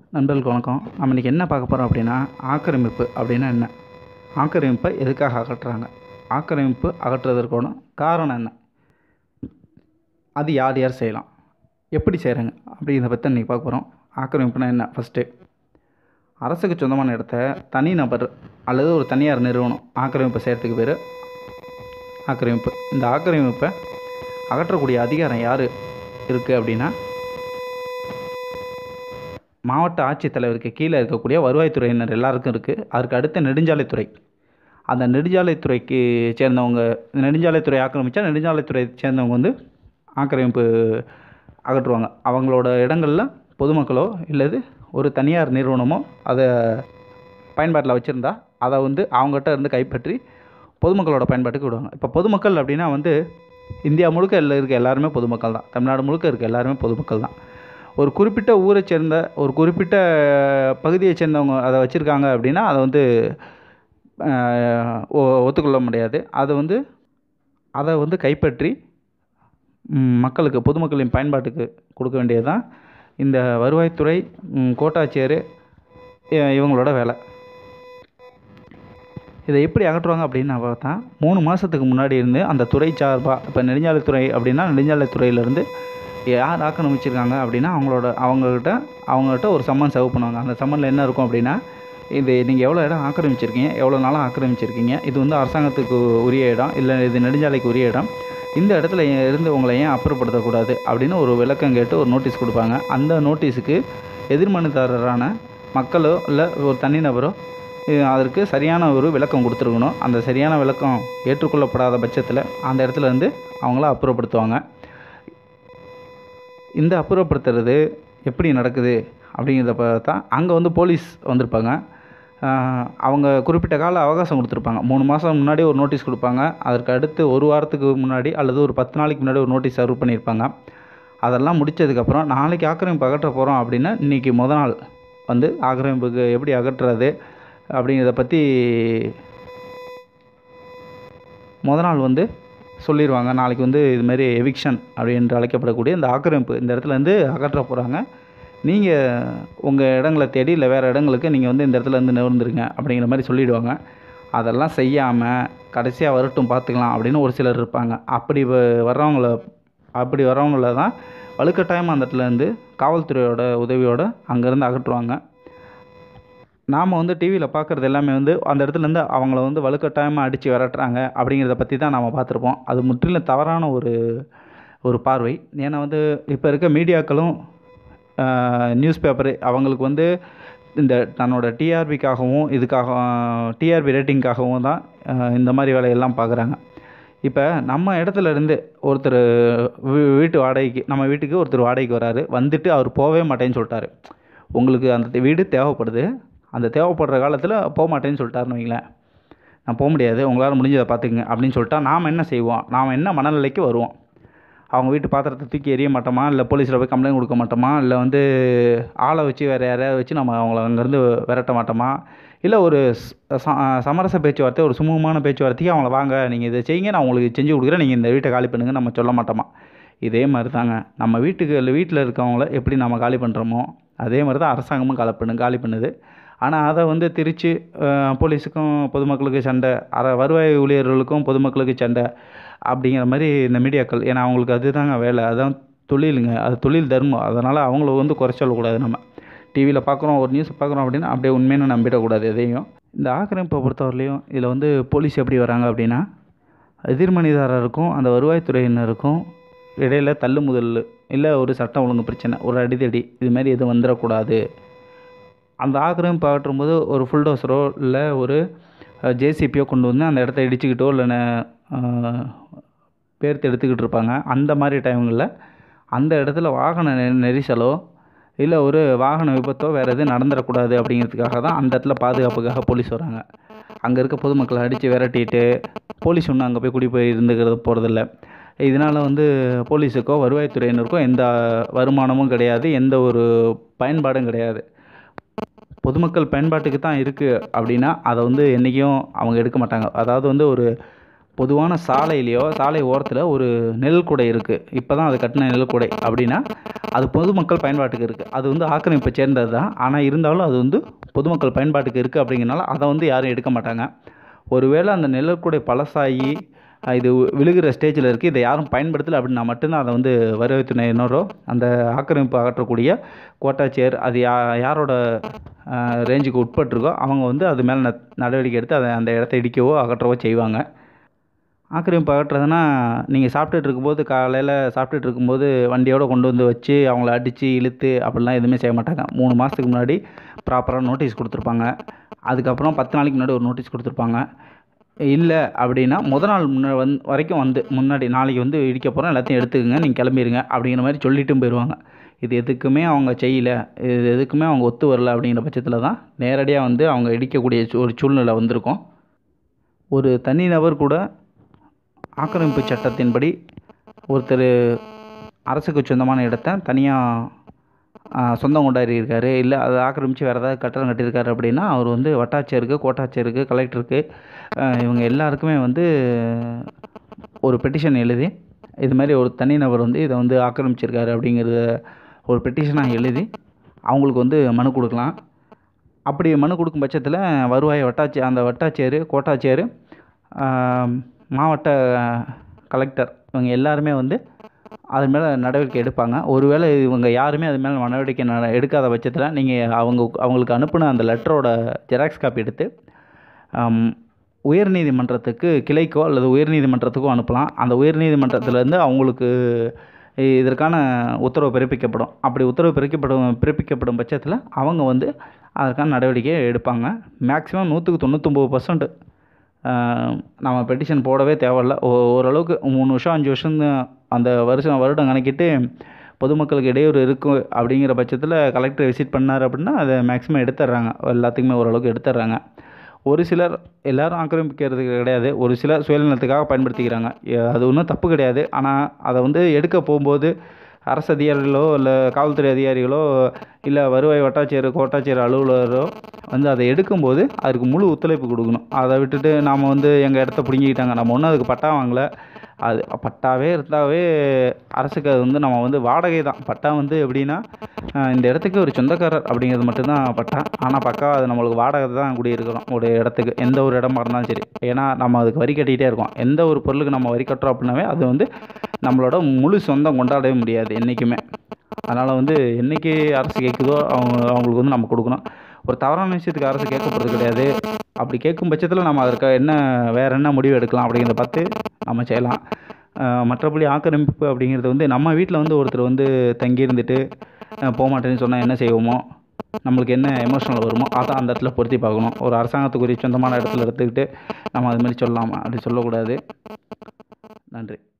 நண்பர்களுக்கு வணக்கம் நம்ம இன்றைக்கி என்ன பார்க்க போகிறோம் அப்படின்னா ஆக்கிரமிப்பு அப்படின்னா என்ன ஆக்கிரமிப்பை எதுக்காக அகற்றுறாங்க ஆக்கிரமிப்பு அகற்றுவதற்கான காரணம் என்ன அது யார் யார் செய்யலாம் எப்படி செய்கிறாங்க அப்படிங்கிறத பற்றி இன்றைக்கி பார்க்க போகிறோம் ஆக்கிரமிப்புனா என்ன ஃபஸ்ட்டு அரசுக்கு சொந்தமான இடத்த தனிநபர் அல்லது ஒரு தனியார் நிறுவனம் ஆக்கிரமிப்பு செய்கிறதுக்கு பேர் ஆக்கிரமிப்பு இந்த ஆக்கிரமிப்பை அகற்றக்கூடிய அதிகாரம் யார் இருக்குது அப்படின்னா மாவட்ட ஆட்சித்தலைவருக்கு கீழே இருக்கக்கூடிய வருவாய்த்துறையினர் எல்லாருக்கும் இருக்குது அதுக்கு அடுத்த நெடுஞ்சாலைத்துறை அந்த நெடுஞ்சாலைத்துறைக்கு சேர்ந்தவங்க நெடுஞ்சாலைத்துறை ஆக்கிரமித்தா நெடுஞ்சாலைத்துறை சேர்ந்தவங்க வந்து ஆக்கிரமிப்பு அகற்றுவாங்க அவங்களோட இடங்களில் பொதுமக்களோ இல்லது ஒரு தனியார் நிறுவனமோ அதை பயன்பாட்டில் வச்சுருந்தா அதை வந்து அவங்ககிட்ட இருந்து கைப்பற்றி பொதுமக்களோட பயன்பாட்டுக்கு விடுவாங்க இப்போ பொதுமக்கள் அப்படின்னா வந்து இந்தியா முழுக்க எல்லாம் இருக்க எல்லாருமே பொதுமக்கள் தான் தமிழ்நாடு முழுக்க இருக்க எல்லாருமே பொதுமக்கள் தான் ஒரு குறிப்பிட்ட ஊரை சேர்ந்த ஒரு குறிப்பிட்ட பகுதியை சேர்ந்தவங்க அதை வச்சுருக்காங்க அப்படின்னா அதை வந்து ஒ ஒத்துக்கொள்ள முடியாது அதை வந்து அதை வந்து கைப்பற்றி மக்களுக்கு பொதுமக்களின் பயன்பாட்டுக்கு கொடுக்க வேண்டியது தான் இந்த வருவாய்த்துறை கோட்டாட்சியர் இவங்களோட வேலை இதை எப்படி அகற்றுவாங்க அப்படின்னு நான் பார்த்தா மூணு மாதத்துக்கு முன்னாடி இருந்து அந்த துறை சார்பாக இப்போ நெடுஞ்சாலைத்துறை அப்படின்னா நெடுஞ்சாலைத்துறையிலேருந்து யார் ஆக்கிரமிச்சிருக்காங்க அப்படின்னா அவங்களோட அவங்கக்கிட்ட அவங்கக்கிட்ட ஒரு சம்மன் சர்வ் பண்ணுவாங்க அந்த சம்மனில் என்ன இருக்கும் அப்படின்னா இது நீங்கள் எவ்வளோ இடம் ஆக்கிரமிச்சிருக்கீங்க எவ்வளோ நாளாக ஆக்கிரமிச்சிருக்கீங்க இது வந்து அரசாங்கத்துக்கு உரிய இடம் இல்லை இது நெடுஞ்சாலைக்கு உரிய இடம் இந்த இடத்துல இருந்து உங்களை ஏன் அப்புறப்படுத்தக்கூடாது அப்படின்னு ஒரு விளக்கம் கேட்டு ஒரு நோட்டீஸ் கொடுப்பாங்க அந்த நோட்டீஸுக்கு எதிர்மனுதாரரான மக்களோ இல்லை ஒரு தனிநபரோ அதற்கு சரியான ஒரு விளக்கம் கொடுத்துருக்கணும் அந்த சரியான விளக்கம் ஏற்றுக்கொள்ளப்படாத பட்சத்தில் அந்த இடத்துல இருந்து அவங்கள அப்புறப்படுத்துவாங்க இந்த அப்புறப்படுத்துறது எப்படி நடக்குது அப்படிங்கிறத பார்த்தா அங்கே வந்து போலீஸ் வந்திருப்பாங்க அவங்க குறிப்பிட்ட கால அவகாசம் கொடுத்துருப்பாங்க மூணு மாதம் முன்னாடி ஒரு நோட்டீஸ் கொடுப்பாங்க அதற்கு அடுத்து ஒரு வாரத்துக்கு முன்னாடி அல்லது ஒரு பத்து நாளைக்கு முன்னாடி ஒரு நோட்டீஸ் சர்வ் பண்ணியிருப்பாங்க அதெல்லாம் முடித்ததுக்கப்புறம் நாளைக்கு ஆக்கிரமிப்பு அகற்ற போகிறோம் அப்படின்னா இன்றைக்கி முத நாள் வந்து ஆக்கிரமிப்புக்கு எப்படி அகற்றுறது அப்படிங்கிறத பற்றி முத நாள் வந்து சொல்லிடுவாங்க நாளைக்கு வந்து இதுமாரி எவிக்ஷன் அப்படின்னு அழைக்கப்படக்கூடிய இந்த ஆக்கிரமிப்பு இந்த இடத்துலேருந்து அகற்ற போகிறாங்க நீங்கள் உங்கள் இடங்களை தேடி இல்லை வேறு இடங்களுக்கு நீங்கள் வந்து இந்த இடத்துலேருந்து நிவர்ந்துருங்க அப்படிங்கிற மாதிரி சொல்லிவிடுவாங்க அதெல்லாம் செய்யாமல் கடைசியாக வரட்டும் பார்த்துக்கலாம் அப்படின்னு ஒரு சிலர் இருப்பாங்க அப்படி வர்றவங்கள அப்படி வர்றவங்கள தான் வலுக்கட்டாயமாக அந்த இடத்துலேருந்து காவல்துறையோட உதவியோடு அங்கேருந்து அகற்றுவாங்க நாம் வந்து டிவியில் பார்க்குறது எல்லாமே வந்து அந்த இடத்துலேருந்து அவங்கள வந்து வலுக்கட்டாயமாக அடித்து விரட்டுறாங்க அப்படிங்கிறத பற்றி தான் நாம் பார்த்துருப்போம் அது முற்றிலும் தவறான ஒரு ஒரு பார்வை ஏன்னா வந்து இப்போ இருக்க மீடியாக்களும் நியூஸ் பேப்பரு அவங்களுக்கு வந்து இந்த தன்னோட டிஆர்பிக்காகவும் இதுக்காக டிஆர்பி ரேட்டிங்காகவும் தான் இந்த மாதிரி வேலையெல்லாம் பார்க்குறாங்க இப்போ நம்ம இடத்துல இருந்து ஒருத்தர் வீட்டு வாடகைக்கு நம்ம வீட்டுக்கு ஒருத்தர் வாடகைக்கு வராரு வந்துட்டு அவர் போகவே மாட்டேன்னு சொல்லிட்டாரு உங்களுக்கு அந்த வீடு தேவைப்படுது அந்த தேவைப்படுற காலத்தில் போக மாட்டேன்னு சொல்லிட்டாருன்னு வைங்களேன் நான் போக முடியாது உங்களால் முடிஞ்சதை பார்த்துக்குங்க அப்படின்னு சொல்லிட்டா நாம் என்ன செய்வோம் நாம் என்ன மனநிலைக்கு வருவோம் அவங்க வீட்டு பாத்திரத்தை தூக்கி எறிய மாட்டோமா இல்லை போலீஸில் போய் கம்ப்ளைண்ட் கொடுக்க மாட்டோமா இல்லை வந்து ஆளை வச்சு வேறு யாரையாவது வச்சு நம்ம அவங்கள அங்கேருந்து விரட்ட மாட்டோமா இல்லை ஒரு சமரச பேச்சுவார்த்தை ஒரு சுமூகமான பேச்சுவார்த்தைக்கு அவங்கள வாங்க நீங்கள் இதை செய்யுங்க நான் உங்களுக்கு செஞ்சு கொடுக்குறேன் நீங்கள் இந்த வீட்டை காலி பண்ணுங்க நம்ம சொல்ல மாட்டோமா இதே மாதிரி தாங்க நம்ம வீட்டுக்கு இல்லை வீட்டில் இருக்கவங்கள எப்படி நம்ம காலி பண்ணுறோமோ அதே மாதிரி தான் அரசாங்கமும் காலி பண்ணு காலி பண்ணுது ஆனால் அதை வந்து திரித்து போலீஸுக்கும் பொதுமக்களுக்கு சண்டை அற வருவாய் ஊழியர்களுக்கும் பொதுமக்களுக்கு சண்டை அப்படிங்கிற மாதிரி இந்த மீடியாக்கள் ஏன்னா அவங்களுக்கு அதுதாங்க வேலை அதுதான் தொழிலுங்க அது தொழில் தர்மம் அதனால் அவங்கள வந்து குறை சொல்லக்கூடாது நம்ம டிவியில் பார்க்குறோம் ஒரு நியூஸ் பார்க்குறோம் அப்படின்னா அப்படியே உண்மைன்னு நம்பிடக்கூடாது எதையும் இந்த ஆக்கிரமிப்பை பொறுத்தவரையிலையும் இதில் வந்து போலீஸ் எப்படி வராங்க அப்படின்னா எதிர்மனிதாரருக்கும் அந்த வருவாய்த்துறையினருக்கும் இடையில தள்ளு முதல் இல்லை ஒரு சட்டம் ஒழுங்கு பிரச்சனை ஒரு அடிதடி இதுமாரி எதுவும் வந்துடக்கூடாது அந்த ஆக்கிரமிப்பு அகற்றும் போது ஒரு புல்டோசரோ இல்லை ஒரு ஜேசிபியோ கொண்டு வந்து அந்த இடத்த இடிச்சுக்கிட்டோ இல்லை பேர்த்து எடுத்துக்கிட்டு இருப்பாங்க அந்த மாதிரி டைம்களில் அந்த இடத்துல வாகன நெரிசலோ இல்லை ஒரு வாகன விபத்தோ வேறு எதுவும் நடந்துடக்கூடாது அப்படிங்கிறதுக்காக தான் அந்த இடத்துல பாதுகாப்புக்காக போலீஸ் வராங்க அங்கே இருக்க பொதுமக்களை அடித்து விரட்டிட்டு போலீஸ் ஒன்றும் அங்கே போய் குடி போய் இருந்துக்கிறது போகிறதில்ல இதனால் வந்து போலீஸுக்கோ வருவாய்த்துறையினருக்கோ எந்த வருமானமும் கிடையாது எந்த ஒரு பயன்பாடும் கிடையாது பொதுமக்கள் பயன்பாட்டுக்கு தான் இருக்குது அப்படின்னா அதை வந்து என்றைக்கும் அவங்க எடுக்க மாட்டாங்க அதாவது வந்து ஒரு பொதுவான சாலையிலையோ சாலை ஓரத்தில் ஒரு நெல் கூடை இருக்குது இப்போ தான் அது கட்டின நெல் கூடை அப்படின்னா அது பொதுமக்கள் பயன்பாட்டுக்கு இருக்குது அது வந்து ஆக்கிரமிப்பை சேர்ந்தது தான் ஆனால் இருந்தாலும் அது வந்து பொதுமக்கள் பயன்பாட்டுக்கு இருக்குது அப்படிங்கிறனால அதை வந்து யாரும் எடுக்க மாட்டாங்க ஒருவேளை அந்த நெல்லுக்கூடை பழசாகி அஹ், இது விழுகிற ஸ்டேஜில் இருக்குது இதை யாரும் பயன்படுத்தலை அப்படின்னா மட்டும்தான் அதை வந்து வருவாய்த்துறையினரோ அந்த ஆக்கிரமிப்பு அகற்றக்கூடிய கோட்டாட்சியர் அது யா யாரோட அஹ், ரேஞ்சுக்கு உட்பட்டிருக்கோ அவங்க வந்து அது மேலே ந- நடவடிக்கை எடுத்து அதை அந்த இடத்த இடிக்கவோ அகற்றவோ செய்வாங்க ஆக்கிரமிப்பு அகற்றுறதுனா நீங்கள் சாப்பிட்டுட்டு இருக்கும்போது காலையில் சாப்பிட்டுட்டு இருக்கும்போது வண்டியோட கொண்டு வந்து வச்சு அவங்கள அடித்து இழுத்து அப்படிலாம் எதுவுமே செய்ய மாட்டாங்க மூணு மாதத்துக்கு முன்னாடி ப்ராப்பராக நோட்டீஸ் கொடுத்துருப்பாங்க அதுக்கப்புறம் பத்து நாளைக்கு முன்னாடி ஒரு நோட்டீஸ் கொடுத்துருப்பாங்க இல்லை அப்படின்னா முத நாள் முன்ன வந் வரைக்கும் வந்து முன்னாடி நாளைக்கு வந்து இடிக்க போகிறோம் எல்லாத்தையும் எடுத்துக்கங்க நீங்கள் கிளம்பிடுங்க அப்படிங்கிற மாதிரி சொல்லிட்டும் போயிடுவாங்க இது எதுக்குமே அவங்க செய்யல இது எதுக்குமே அவங்க ஒத்து வரல அப்படிங்கிற பட்சத்தில் தான் நேரடியாக வந்து அவங்க இடிக்கக்கூடிய சூ- ஒரு சூழ்நிலை வந்திருக்கும் ஒரு தனிநபர் கூட ஆக்கிரமிப்பு சட்டத்தின்படி ஒருத்தர் அரசுக்கு சொந்தமான இடத்த தனியாக சொந்தம் கொண்டாடி இருக்காரு இல்லை அதை ஆக்கிரமித்து வேறு ஏதாவது கட்டடம் கட்டியிருக்காரு அப்படின்னா அவர் வந்து வட்டாட்சியருக்கு கோட்டாட்சியருக்கு கலெக்டருக்கு ஆஹ் இவங்க எல்லாருக்குமே வந்து ஒரு பெட்டிஷன் எழுதி இது மாதிரி ஒரு தனிநபர் வந்து இதை வந்து ஆக்கிரமிச்சிருக்காரு அப்படிங்கிறத ஒரு பெட்டிஷனாக எழுதி அவங்களுக்கு வந்து மனு கொடுக்கலாம் அப்படி மனு கொடுக்கும் பட்சத்தில் வருவாய் வட்டாட்சி அந்த வட்டாட்சியர் கோட்டாட்சியர் ஆம், மாவட்ட கலெக்டர் இவங்க எல்லாருமே வந்து அது மேலே நடவடிக்கை எடுப்பாங்க ஒருவேளை இவங்க யாருமே அது மேலே நடவடிக்கை நட எடுக்காத பட்சத்தில் நீங்கள் அவங்க அவங்களுக்கு அனுப்பின அந்த லெட்டரோட ஜெராக்ஸ் காப்பி எடுத்து ஆம், உயர்நீதிமன்றத்துக்கு கிளைக்கோ அல்லது உயர்நீதிமன்றத்துக்கோ அனுப்பலாம் அந்த உயர்நீதிமன்றத்திலேருந்து அவங்களுக்கு இ- இதற்கான உத்தரவு பிறப்பிக்கப்படும் அப்படி உத்தரவு பிறப்பிக்கப்படும் பிறப்பிக்கப்படும் பட்சத்தில் அவங்க வந்து அதற்கான நடவடிக்கையை எடுப்பாங்க மேக்ஸிமம் நூற்றுக்கு தொண்ணூத்தொம்பது பர்சன்ட் நம்ம பெட்டிஷன் போடவே தேவையில்ல ஓ- ஓரளவுக்கு மூணு வருஷம் அஞ்சு வருஷம் அந்த வருஷம் வருடம் கணக்கிட்டு பொதுமக்களுக்கு இடையூறு இருக்கும் அப்படிங்கிற பட்சத்தில் கலெக்டர் விசிட் பண்ணார் அப்படின்னா அதை மேக்ஸிமம் எடுத்துடுறாங்க எல்லாத்துக்குமே ஓரளவுக்கு எடுத்துடுறாங்க ஒரு சிலர் எல்லாரும் ஆக்கிரமிக்கிறது கிடையாது ஒரு சிலர் சுயநலத்துக்காக பயன்படுத்திக்கிறாங்க எ- அது ஒன்றும் தப்பு கிடையாது ஆனால் அதை வந்து எடுக்க போகும்போது அரசு அதிகாரிகளோ இல்லை காவல்துறை அதிகாரிகளோ இல்லை வருவாய் வட்டாட்சியர் கோட்டாட்சியர் அலுவலரோ வந்து அதை எடுக்கும்போது அதுக்கு முழு ஒத்துழைப்பு கொடுக்கணும் அதை விட்டுட்டு நாம் வந்து எங்கள் இடத்த பிடுங்கிக்கிட்டாங்க நம்ம ஒன்றும் அதுக்கு பட்டா வாங்கலை அது பட்டாவே இருந்தாவே அரசுக்கு அது வந்து நம்ம வந்து வாடகை தான் பட்டா வந்து எப்படின்னா அஹ் இந்த இடத்துக்கு ஒரு சொந்தக்காரர் அப்படிங்கிறது மட்டும்தான் பட்டா ஆனால் பக்கா அது நம்மளுக்கு வாடகை தான் குடியிருக்கிறோம் ஒரு இடத்துக்கு எந்த ஒரு இடமா இருந்தாலும் சரி ஏன்னா நம்ம அதுக்கு வரி கட்டிக்கிட்டே இருக்கோம் எந்த ஒரு பொருளுக்கு நம்ம வரி கட்டுறோம் அப்படின்னாவே அது வந்து நம்மளோட முழு சொந்தம் கொண்டாடவே முடியாது என்றைக்குமே அதனால் வந்து என்றைக்கு அரசு கேட்குதோ அவங்க அவங்களுக்கு வந்து நம்ம கொடுக்கணும் ஒரு தவறான விஷயத்துக்கு அரசு கேட்க போகிறது கிடையாது அப்படி கேட்கும் பட்சத்தில் நம்ம அதற்கு என்ன வேறு என்ன முடிவு எடுக்கலாம் அப்படிங்கிறத பார்த்து நம்ம செய்யலாம் அஹ் மற்றபடி ஆக்கிரமிப்பு அப்படிங்கிறது வந்து நம்ம வீட்டில் வந்து ஒருத்தர் வந்து தங்கி இருந்துட்டு அஹ் போக மாட்டேன்னு சொன்னால் என்ன செய்வோமோ நம்மளுக்கு என்ன எமோஷனல் வருமோ அதை அந்த இடத்துல பொருத்தி பார்க்கணும் ஒரு அரசாங்கத்துக்குரிய சொந்தமான இடத்துல எடுத்துக்கிட்டு நம்ம அது மாதிரி சொல்லலாமா அப்படி சொல்லக்கூடாது நன்றி